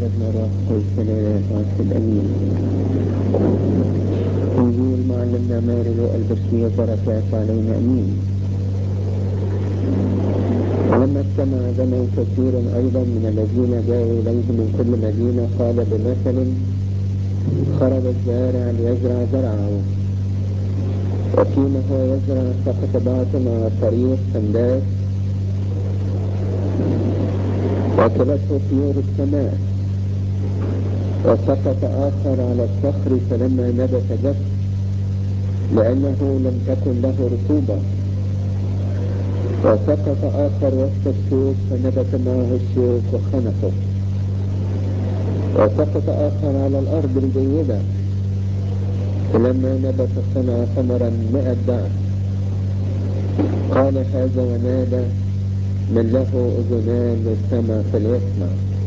ابن الروح والسلام واحد امين انجيل معلمنا ماري البشير بركات علينا امين ولما اجتمع جمع كثير ايضا من الذين جاءوا اليه من كل مدينه قال بمثل خرج الزارع ليزرع زرعه وفيما هو يزرع سقط باطن على الطريق سندات وكلته طيور السماء وسقط آخر على الصخر فلما نبت جف لأنه لم تكن له رطوبة وسقط آخر وسط الشوك فنبت معه الشوك وخنقه وسقط آخر على الأرض الجيدة فلما نبت صنع ثمرا مئة ضعف قال هذا ونادى من له أذنان للسمع فليسمع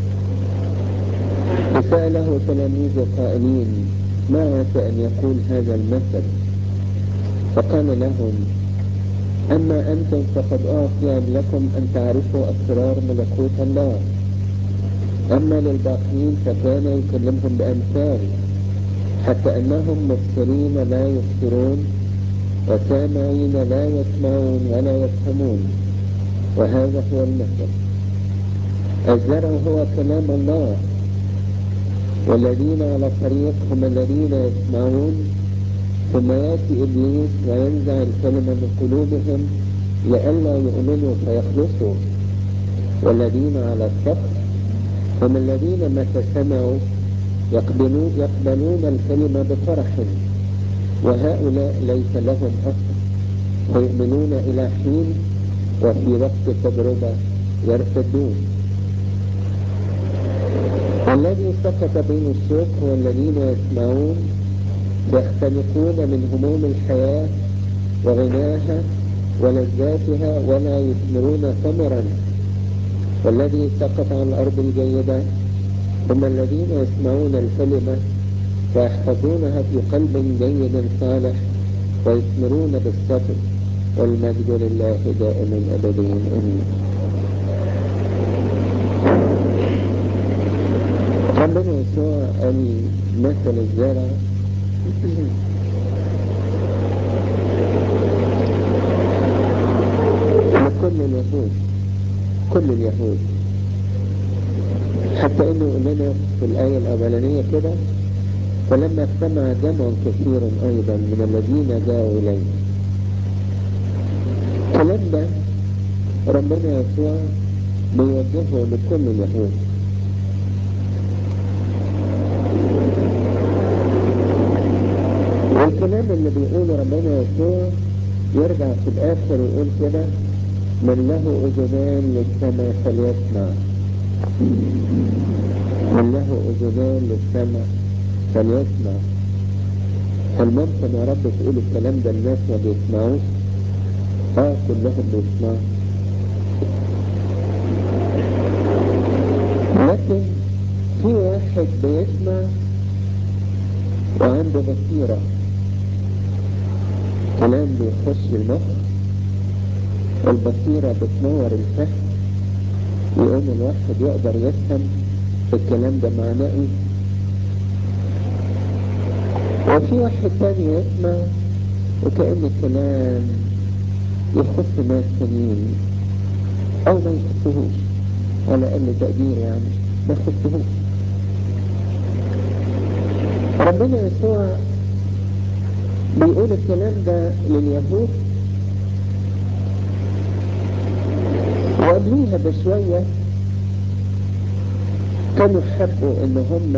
فسأله تلاميذه قائلين ما عسى أن يقول هذا المثل فقال لهم أما أنتم فقد أعطي لكم أن تعرفوا أسرار ملكوت الله أما للباقين فكان يكلمهم بأمثال حتى أنهم مبصرين لا يبصرون وسامعين لا يسمعون ولا يفهمون وهذا هو المثل الزرع هو كلام الله والذين على الطريق هم الذين يسمعون ثم يأتي إبليس وينزع الكلمة من قلوبهم لئلا يؤمنوا فيخلصوا والذين على الصخر هم الذين متى سمعوا يقبلون, يقبلون الكلمة بفرح وهؤلاء ليس لهم أصل ويؤمنون إلى حين وفي وقت التجربة يرتدون الذي سقط بين الشوك هو الذين يسمعون يختنقون من هموم الحياة وغناها ولذاتها ولا يثمرون ثمرا والذي سقط على الأرض الجيدة هم الذين يسمعون الكلمة ويحفظونها في قلب جيد صالح ويثمرون بالصبر والمجد لله دائما أبديا أمين ربنا يسوع المثل الزرع لكل اليهود كل اليهود حتى انه يقول لنا في الآية الأولانية كده فلما اجتمع جمع كثير أيضا من الذين جاءوا إليه الكلام ده ربنا يسوع بيوجهه لكل اليهود والكلام اللي بيقوله ربنا يسوع يرجع في الآخر يقول كده من له أذنان للسمع فليسمع من له أذنان للسمع فليسمع هل ممكن يا رب تقول الكلام ده الناس ما بيسمعوش؟ اه كلهم بيسمعوا لكن في واحد بيسمع وعنده بصيرة كلام بيخش المخ والبصيرة بتنور الفهم يقوم الواحد يقدر يفهم الكلام ده معناه ايه وفي واحد تاني يسمع وكأن الكلام يخص ناس تانيين او ما يخصهوش على اقل تقدير يعني ما يخصهوش ربنا يسوع بيقول الكلام ده لليهود وقبليها بشوية كانوا حبوا ان هم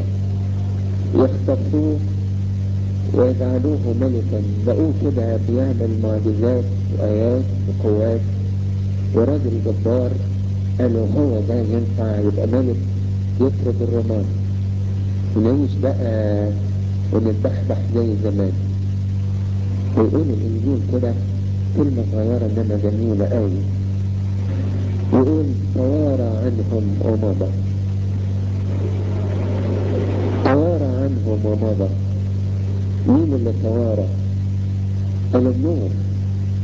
يختصوه ويجعلوه ملكا لقوه كده بيعمل معجزات وآيات وقوات وراجل جبار قالوا هو ده ينفع يبقى ملك يطرد الرومان ونعيش بقى ونتبحبح زي زمان ويقول الإنجيل كده كلمة صغيرة إنما جميلة قوي يقول توارى عنهم ومضى توارى عنهم ومضى مين اللي توارى قال النور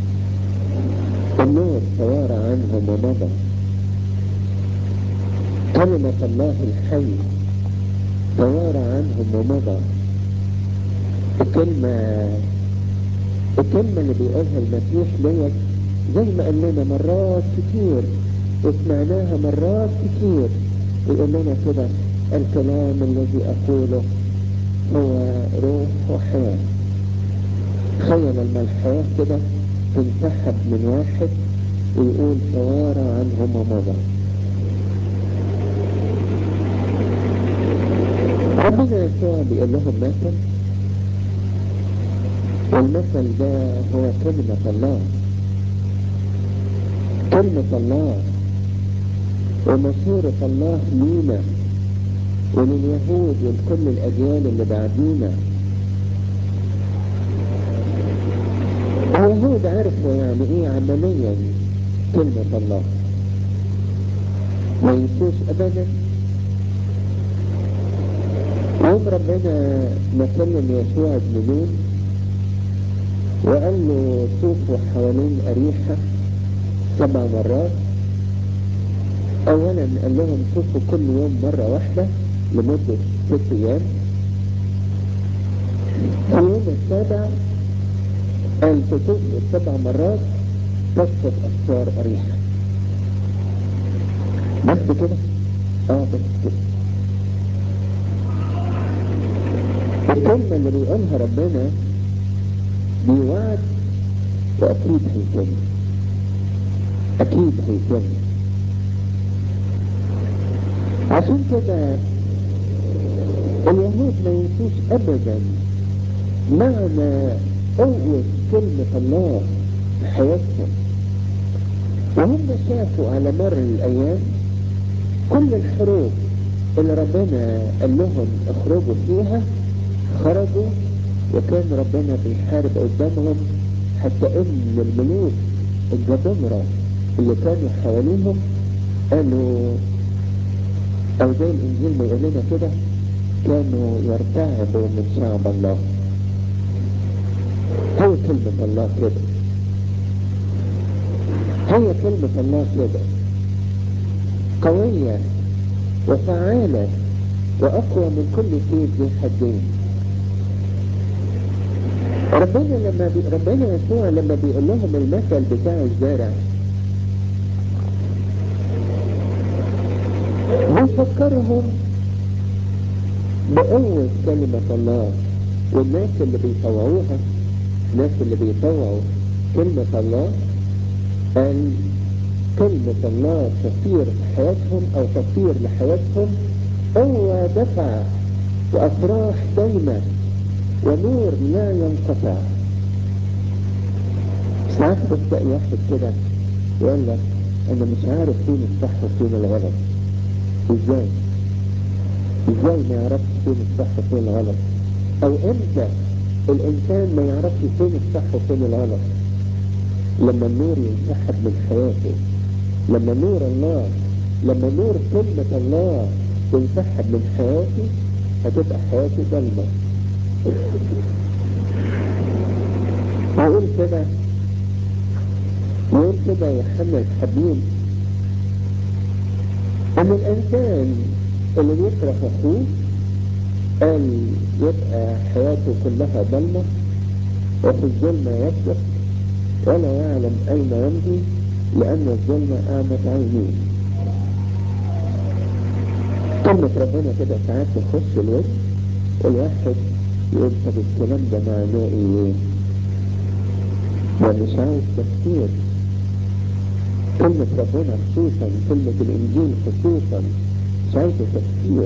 النور توارى عنهم ومضى كلمة الله الحي توارى عنهم ومضى الكلمة الكلمة اللي بيقولها المسيح ديت زي ما قال لنا مرات كتير وسمعناها مرات كتير يقول لنا كده الكلام الذي أقوله هو روح وحياة تخيل لما الحياة كده تنسحب من واحد ويقول توارى عنهم ومضى ربنا يسوع بيقول لهم مثل والمثل ده هو كلمة الله كلمة الله ومشورة الله لينا ولليهود ولكل الأجيال اللي بعدينا اليهود عرفوا يعني ايه عمليا كلمة الله ما ينسوش ابدا يوم ربنا ما كلم يشوع بن نون وقال له طوفوا حوالين أريحة سبع مرات أولا قال لهم طوفوا كل يوم مرة واحدة لمدة ست أيام في اليوم السابع قال تطوفوا سبع مرات تسقط أسوار أريحة بس كده اه بس كده الكلمة اللي بيقولها ربنا دي وعد وأكيد هيكمل أكيد هيكمل عشان كده اليهود ما ينسوش أبدا معنى قوة كلمة الله في حياتهم وهم شافوا على مر الأيام كل الحروب اللي ربنا قال لهم اخرجوا فيها خرجوا وكان ربنا بيحارب قدامهم حتى ان الملوك الجبابرة اللي كانوا حواليهم قالوا او زي الانجيل ما يقول لنا كده كانوا يرتعبوا من شعب الله هي كلمة الله كده هي كلمة الله كده قوية وفعالة وأقوى من كل سيف ذي حدين ربنا لما بي... ربنا يسوع لما بيقول لهم المثل بتاع الزارع بيفكرهم بقوة كلمة الله والناس اللي بيطوعوها الناس اللي بيطوعوا كلمة الله قال كلمة الله تطير في حياتهم أو تطير لحياتهم قوة دفع وأفراح دايمة ونور لا ينقطع ساعات بتلاقي واحد كده يقول لك أنا مش عارف فين الصح وفين الغلط إزاي؟ إزاي ما يعرفش فين الصح وفين الغلط؟ أو إمتى الإنسان ما يعرفش فين الصح وفين الغلط؟ لما النور ينسحب من حياته لما نور الله لما نور كلمة الله تنسحب من حياتي هتبقى حياتي ضلمة يقول كده يقول كده يوحنا الحبيب ان الانسان اللي بيكره اخوه قال يبقى حياته كلها ضلمة وفي الظلمة يسلك ولا يعلم اين يمضي لأن الظلمة أعمت عينيه كلمة ربنا كده ساعات تخش الوجه والواحد يقول طب الكلام ده معناه ايه؟ ده مش عاوز تفكير كلمة ربنا خصوصا كلمة الإنجيل خصوصا مش عايزة تفكير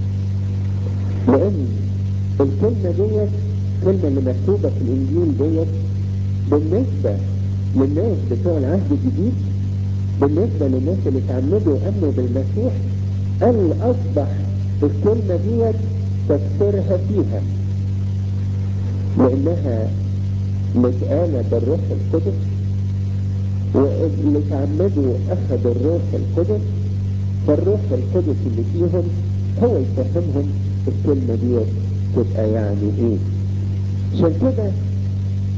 لأن الكلمة ديت الكلمة اللي مكتوبة في الإنجيل ديت بالنسبة للناس بتوع العهد الجديد بالنسبة للناس اللي اتعمدوا وامنوا بالمسيح قال اصبح الكلمة ديت تفسيرها فيها لانها متقالة بالروح القدس واللي اتعمدوا اخذوا الروح القدس فالروح القدس اللي فيهم هو يفهمهم الكلمة ديت تبقى يعني ايه عشان كده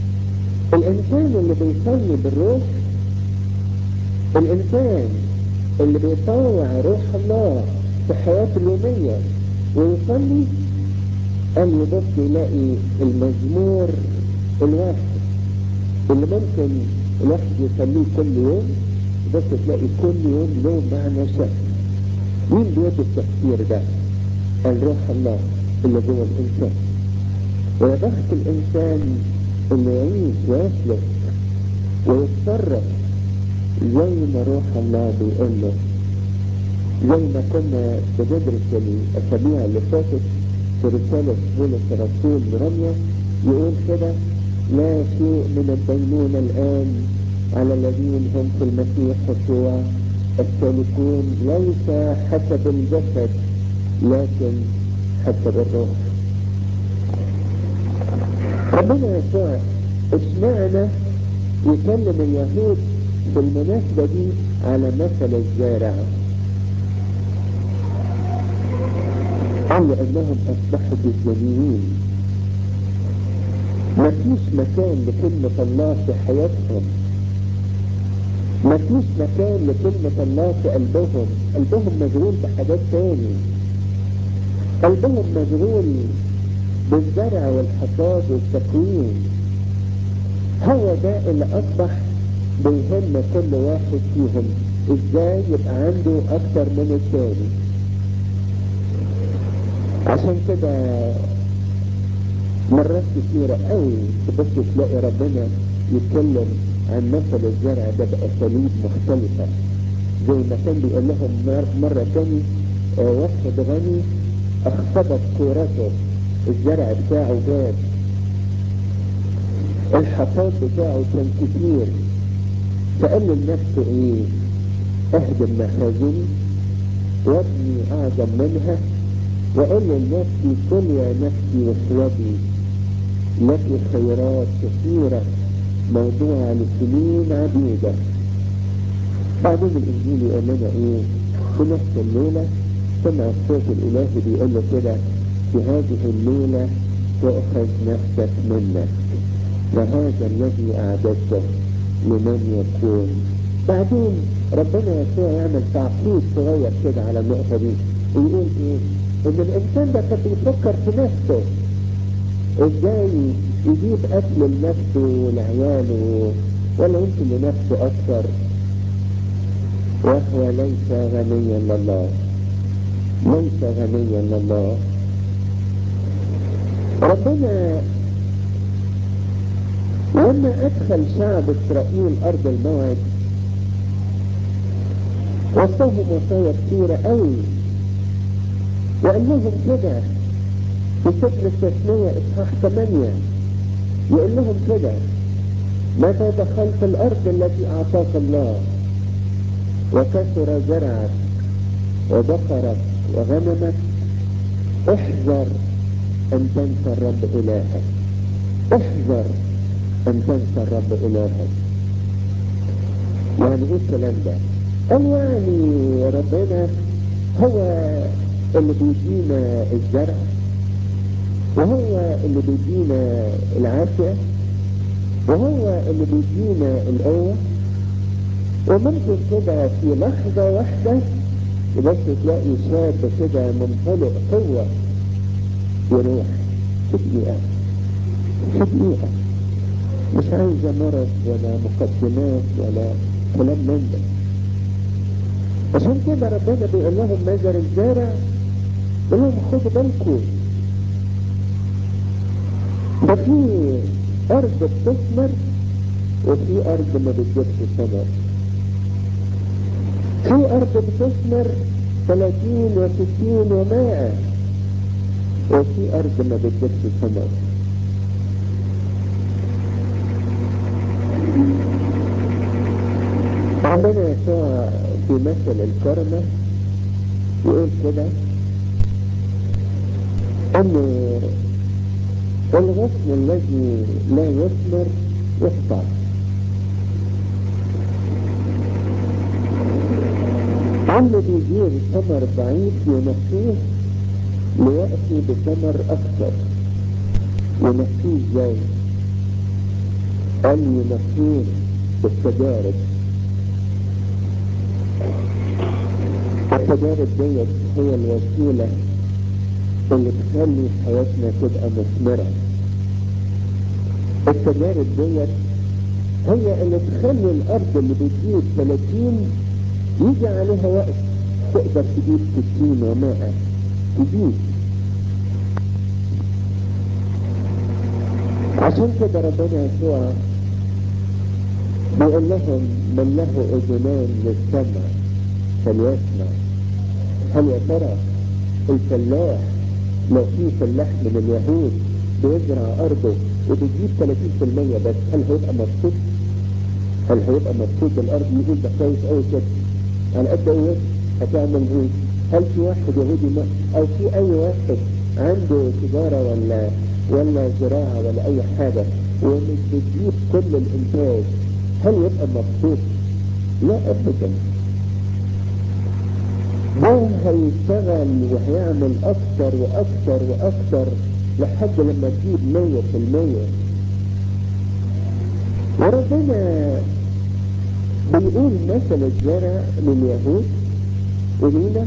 الإنسان اللي بيصلي بالروح الإنسان اللي بيطاوع روح الله في حياته اليومية ويصلي قال يبص يلاقي المزمور الواحد اللي ممكن الواحد يصليه كل يوم بس تلاقي كل يوم له معنى شكل مين بيد التفكير ده؟ الروح الله اللي جوه الانسان ويا بخت الانسان اللي يعيش ويسلك ويتصرف زي ما روح الله بيقول له زي ما كنا بندرس الاسابيع اللي فاتت في رسالة بولس الرسول لرمية يقول كده لا شيء من الدينونة الآن على الذين هم في المسيح يسوع السالكون ليس حسب الجسد لكن حسب الروح ربنا يسوع اشمعنى يكلم اليهود في المناسبة دي على مثل الزارع قال انهم اصبحوا جزميين مفيش مكان لكلمة الله في حياتهم مفيش مكان لكلمة الله في قلبهم قلبهم مشغول بحاجات تاني قلبهم مشغول بالزرع والحصاد والتكوين هو ده اللي اصبح بيهم كل واحد فيهم ازاي يبقى عنده اكتر من التاني عشان كده مرات كتيرة قوي تبص تلاقي ربنا يتكلم عن مثل الزرع ده بأساليب مختلفة زي ما كان بيقول لهم مرة تاني آه واحد غني اخفضت كورته الزرع بتاعه جاب الحصاد بتاعه كان كتير فقال لنفسه ايه اهدم مخازني وابني اعظم منها وقال لنفسي كل يا نفسي واشربي لك خيرات كثيرة موضوعة لسنين عديدة بعدين الانجيل يقول لنا ايه في نفس الليلة سمع الصوت الالهي بيقول له كده في هذه الليلة تؤخذ نفسك منك وهذا الذي اعددته لمن يكون بعدين ربنا يسوع يعمل تعقيد صغير كده على النقطة دي ويقول ايه ان الانسان ده كان بيفكر في نفسه ازاي يجيب اكل لنفسه ولعياله ولا يمكن لنفسه اكثر وهو ليس غنيا لله ليس غنيا لله ربنا لما ادخل شعب اسرائيل ارض الموعد وصاهم وصايا كثيرة قوي وقال لهم كده في سفر التثنية اصحاح 8 يقول لهم كده متى دخلت الارض التي اعطاك الله وكثر زرعك وبقرك وغنمك احذر ان تنسى الرب الهك احذر ان تنسى الرب الهك يعني ايه الكلام ده قال يعني ربنا هو اللي بيدينا الزرع وهو اللي بيدينا العافية وهو اللي بيدينا القوة وممكن كده في لحظة واحدة بس تلاقي شاب كده ممتلئ قوة يروح في دقيقة في دقيقة مش عايزة مرض ولا مقدمات ولا كلام من ده عشان كده ربنا بيقول لهم نزل الزارع يقول لهم خدوا بالكم ده في ارض بتثمر وفي ارض ما بتجيبش ثمر في ارض بتثمر 30 و60 و100 وفي ارض ما بتجيبش ثمر ربنا يسوع في مثل الكرمة يقول كده ان الغصن الذي لا يثمر يقطع اللي بيجيب ثمر ضعيف ينقيه ليأتي بثمر أكثر ينقيه ازاي؟ قال ينقيه بالتجارب التجارب ديت هي الوسيلة اللي تخلي حياتنا تبقى مثمرة التجارب ديت هي اللي تخلي الأرض اللي بتجيب 30 يجي عليها وقت تقدر تجيب 60 و100 تجيب عشان كده ربنا يسوع بيقول لهم من له اذنان للسمع فليسمع هل يا ترى الفلاح لو في فلاح من اليهود بيزرع ارضه وبيجيب 30% بس هل هيبقى مبسوط؟ هل هيبقى مبسوط بالارض يقول ده كويس قوي كده على قد ايه هتعمل ايه؟ هل في واحد يهودي ما او في اي واحد عنده تجاره ولا ولا زراعه ولا اي حاجه ومش بتجيب كل الانتاج هل يبقى مبسوط؟ لا ابدا ده هيشتغل وهيعمل اكتر واكتر واكتر لحد لما تجيب مية في المية وربنا بيقول مثل الزرع لليهود ولينا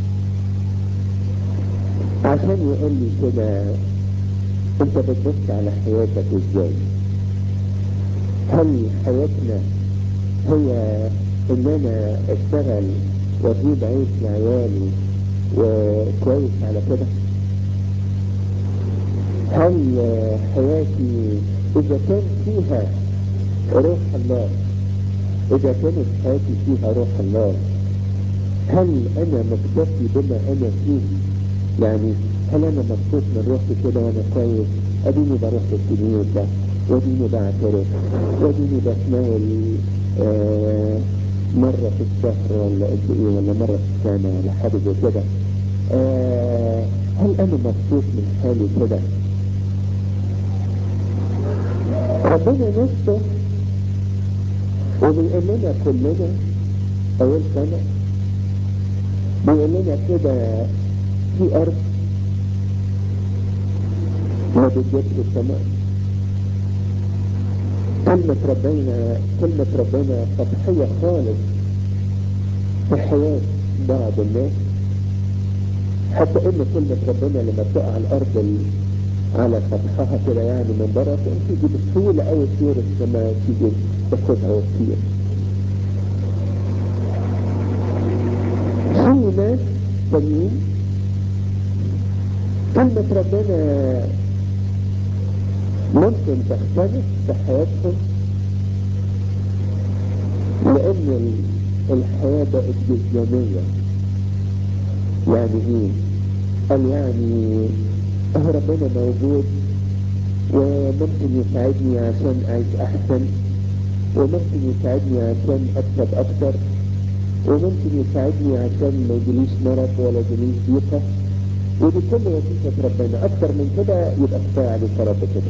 عشان يقول لي كده انت بتبص على حياتك ازاي هل حياتنا هي ان انا اشتغل واجيب عيش لعيالي وكويس على كده هل حياتي اذا كان فيها روح الله اذا كانت حياتي فيها روح الله هل انا مكتفي بما انا فيه يعني هل انا مبسوط من روحي كده وانا كويس اديني بروح الكنيسه واديني بعترف واديني بتناول آه مرة في الشهر ولا قد ايه ولا مرة في السنة ولا حاجة زي كده آه هل انا مبسوط من حالي كده ربنا نفسه وبيقول لنا كلنا اول سنة بيقول لنا كده في ارض ما بتجيبش السماء كلمة ربنا كلمة ربنا سطحية خالص في حياة بعض الناس حتى ان كلمة ربنا لما بتقع على الارض على سطحها كده يعني من بره تيجي بسهولة او طيور السماء تيجي تاخدها وتطير في ناس تانيين كلمة ربنا ممكن تختلف في حياتهم لان الحياة بقت جسمانية يعني ايه قال يعني اه ربنا موجود وممكن يساعدني عشان اعيش احسن وممكن يساعدني عشان اكسب اكتر وممكن يساعدني عشان ما يجيليش مرض ولا يجيليش ضيقة ودي كل وظيفة ربنا اكتر من كده يبقى كفاية عليك يا رب كده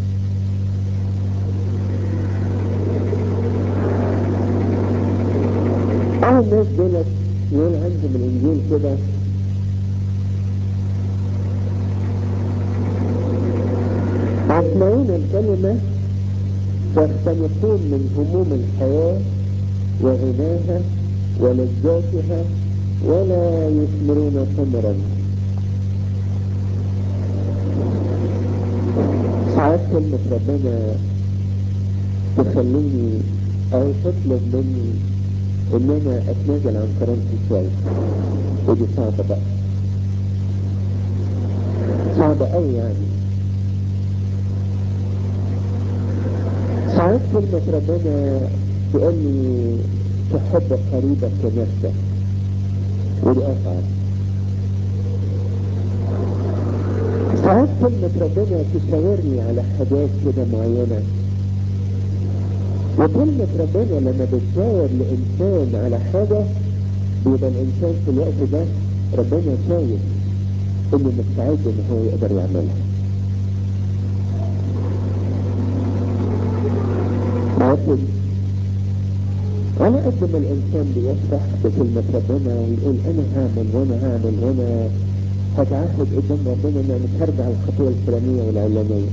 اه الناس دولت يقول عندهم الانجيل كده يسمعون الكلمة يختلفون من هموم الحياة وغناها ولذاتها ولا يثمرون ثمرا ساعات كلمة ربنا تخليني او تطلب مني ان انا اتنازل عن كرامتي شوية ودي صعبة بقى صعبة قوي يعني ساعات كلمة ربنا تقول لي تحب قريبك كنفسك ودي أصعب ساعات كلمة ربنا تشاورني على حاجات كده معينة وكلمة ربنا لما بتشاور لإنسان على حاجة بيبقى الإنسان في الوقت ده ربنا شايف إنه مستعد إن هو يقدر يعملها لكن على قد ما الانسان بيفرح بكلمة ربنا ويقول انا هعمل وانا هعمل وانا هتعهد قدام ربنا ان انا مش هرجع الخطوة الفلانية والعلانية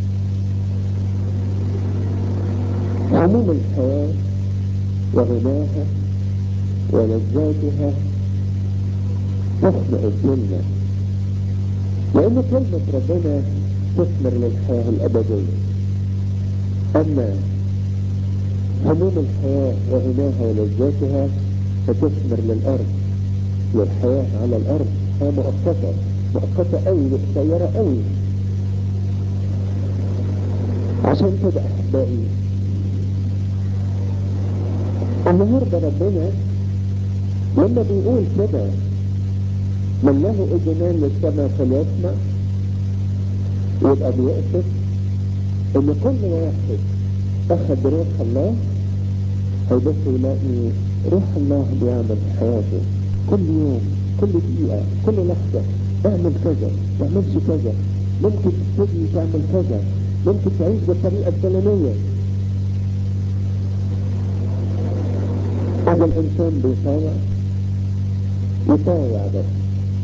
هموم الحياة وغناها ولذاتها تخنق الدنيا لأن كلمة ربنا تثمر للحياة الأبدية أما هموم الحياة وغناها ولذاتها فتثمر للأرض للحياة على الأرض حياة مؤقتة مؤقتة قوي قصيرة قوي عشان كده أحبائي النهارده ربنا لما بيقول كده من له اذنان للسماء فليسمع يبقى بيقصد ان كل واحد اخذ روح الله هيبص يلاقي روح الله بيعمل في حياته كل يوم كل دقيقة كل لحظة اعمل كذا ما تعملش كذا ممكن تبتدي تعمل كذا ممكن تعيش بالطريقة الفلانية هذا الانسان بيطاوع يطاوع بس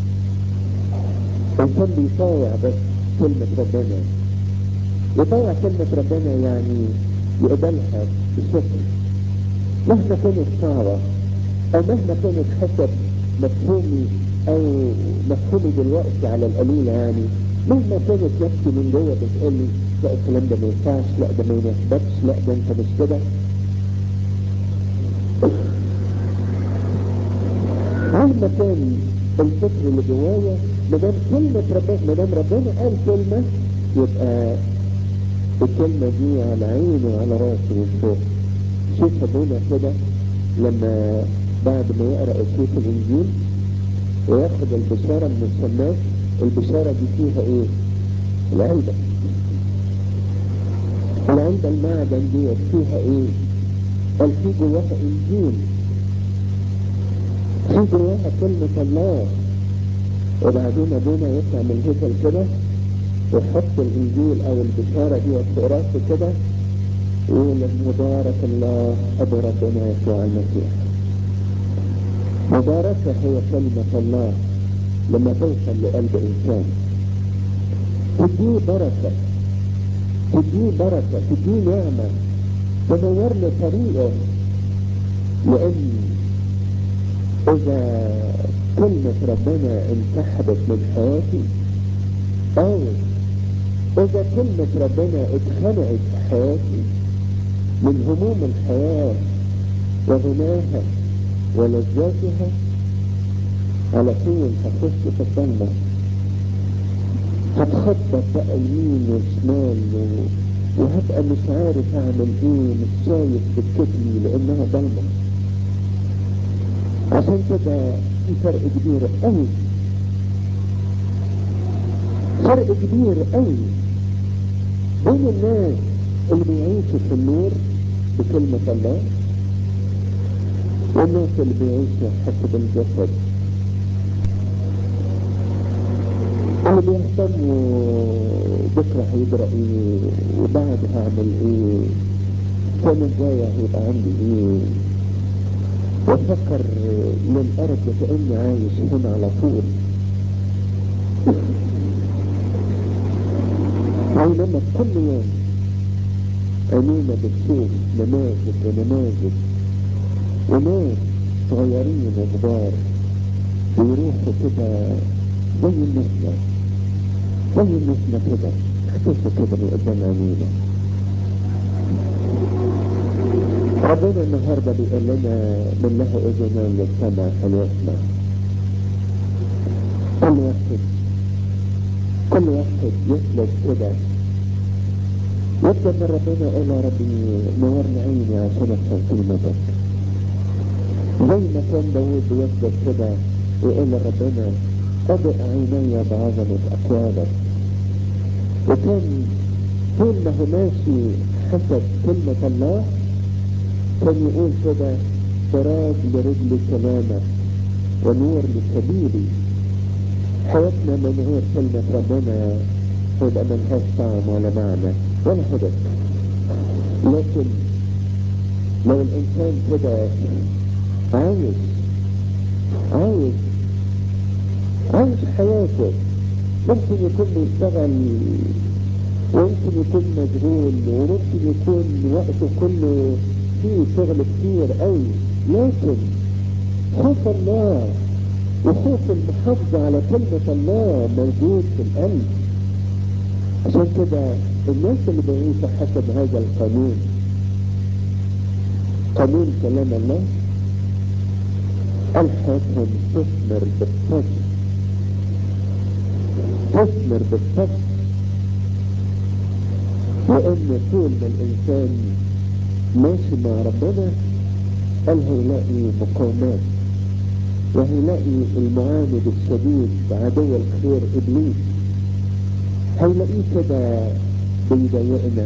انسان بيطاوع بس كلمة ربنا يطاوع كلمة ربنا يعني يقبلها بشكل مهما كانت صعبة او مهما كانت حسب مفهومي او مفهومي دلوقتي على القليل يعني مهما كانت نفسي من جوه بتقول لي لا الكلام ده ما ينفعش لا ده ما يناسبكش لا ده انت مش كده مهما كان الفكر اللي جوايا ما دام كلمة ربنا ما دام ربنا قال كلمة يبقى الكلمة دي على عيني وعلى راسي من فوق شوف ابونا كده لما بعد ما يقرأ صوت الانجيل وياخد البشارة من الشماس البشارة دي فيها ايه؟ العلبة العلبة المعدن دي فيها ايه؟ قال في جواها انجيل في جواها كلمة الله وبعدين ابونا يطلع من الهيكل كده ويحط الانجيل او البشارة دي في راسه كده ويقول مبارك الله ابو ربنا يسوع المسيح مباركة هي كلمة الله لما توصل لقلب انسان تديه بركة تديه بركة تديه نعمة تنور له طريقه لان اذا كلمة ربنا انسحبت من حياتي او اذا كلمة ربنا اتخنقت في حياتي من هموم الحياة وغناها ولذاتها على طول هخش في الضلمة هتخبط بقى يمين وشمال و... وهبقى مش عارف اعمل ايه مش شايف سكتي لانها ضلمه عشان كده في فرق كبير قوي فرق كبير قوي بين الناس اللي بيعيشوا في النور بكلمة الله والناس اللي بيعيشوا حسب الجسد اللي بيهتموا بكرة هيجرى ايه وبعد هعمل ايه السنة الجاية هيبقى عندي ايه وافكر للارض كاني عايش هنا على طول بينما كل يوم عينينا بتشوف نماذج ونماذج وناس صغيرين وكبار بيروحوا كده زي النسمة زي النسمة كده اختفوا كده من قدام عينينا ربنا النهاردة بيقول لنا من له اذنان للسمع فليسمع كل واحد كل واحد يسلك كده يطلب من ربنا يقول يا ربي نورني عيني عشان افهم كلمتك زي ما كان داوود بيسلك كده ويقول لربنا اضئ عيني بعظمة اقوالك وكان طول ما هو ماشي حسب كلمة الله كان يقول كده سراج لرجل كلامك ونور لسبيلي حياتنا من غير كلمة ربنا تبقى ملهاش طعم ولا معنى ولا هدف لكن لو الإنسان كده عايش عايش عايش حياته ممكن يكون بيشتغل وممكن يكون مشغول وممكن يكون وقته كله فيه شغل كتير قوي لكن خوف الله وخوف المحافظة على كلمة الله موجود في القلب عشان كده الناس اللي بيعيشوا حسب هذا القانون قانون كلام الله حياتهم تثمر بالصبر تثمر بالصبر وان طول ما الانسان ماشي مع ربنا قال هيلاقي مقاومات وهيلاقي المعاند الشديد عدو الخير ابليس هيلاقيه كده بيضايقنا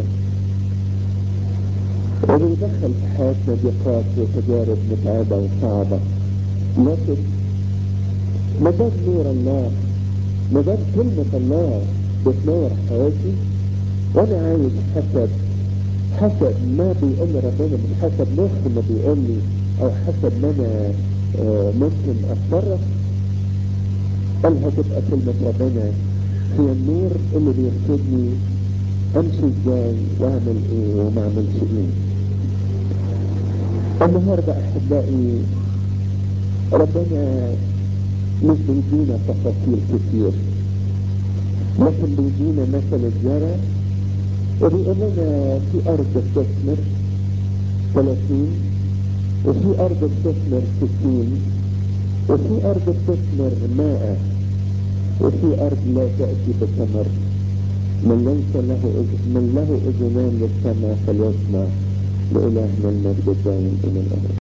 وبيدخل في حياتنا ضيقات وتجارب متعبة وصعبة لكن ما دام نور الله ما دام كلمة الله بتنور حياتي وانا عايز حسب حسب ما بيقول لي ربنا مش حسب مخي ما بيقول لي او حسب ما انا آه ممكن اتصرف قال هتبقى كلمة ربنا هي النور اللي بيرشدني امشي ازاي واعمل ايه وما اعملش ايه النهارده احبائي ربنا مش بيدينا تفاصيل كتير لكن بيدينا مثل الزرع وبيقول لنا في ارض بتثمر 30 وفي ارض بتثمر 60 وفي ارض بتثمر 100 وفي ارض لا تاتي بثمر من ليس له من له اذنان للسمع فليسمع لالهنا المجد الدائم الى الابد